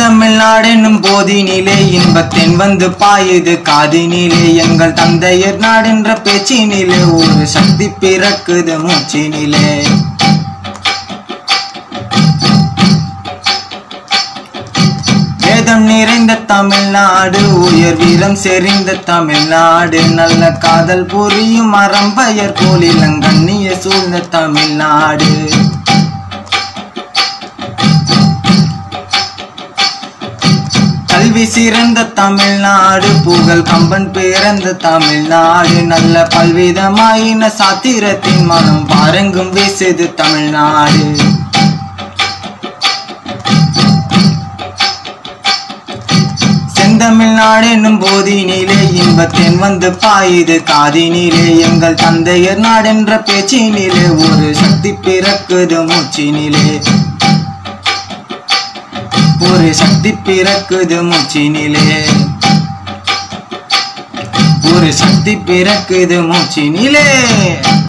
செந்தமிழ்நாடு என்னும் போதினிலே இன்பத்தென் வந்து பாயுது காதினிலே எங்கள் தந்தையர் நாடென்ற பேச்சினிலே ஒரு சக்தி பிறக்குது மூச்சினிலே வேதம் நிறைந்த தமிழ்நாடு உயர் வீரம் செறிந்த தமிழ்நாடு நல்ல காதல் புரியும் அறம்பயர் போல் இளங்கண்ணிய சூழ்ந்த தமிழ்நாடு கல்வி சிறந்த தமிழ்நாடு புகழ் கம்பன் பிறந்த தமிழ்நாடு நல்ல பல்விதமாயின சாத்திரத்தின் மனம் பாருங்கும் வீசுது தமிழ்நாடு செந்தமிழ்நாடு என்னும் போதினிலே இன்பத்தேன் வந்து பாயுது காதினிலே எங்கள் தந்தையர் நாடென்ற பேச்சினிலே ஒரு சக்தி பிறக்குது மூச்சினிலே ஒரு சக்தி பிறக்குது மூச்சினிலே ஒரு சக்தி பிறக்குது மூச்சினிலே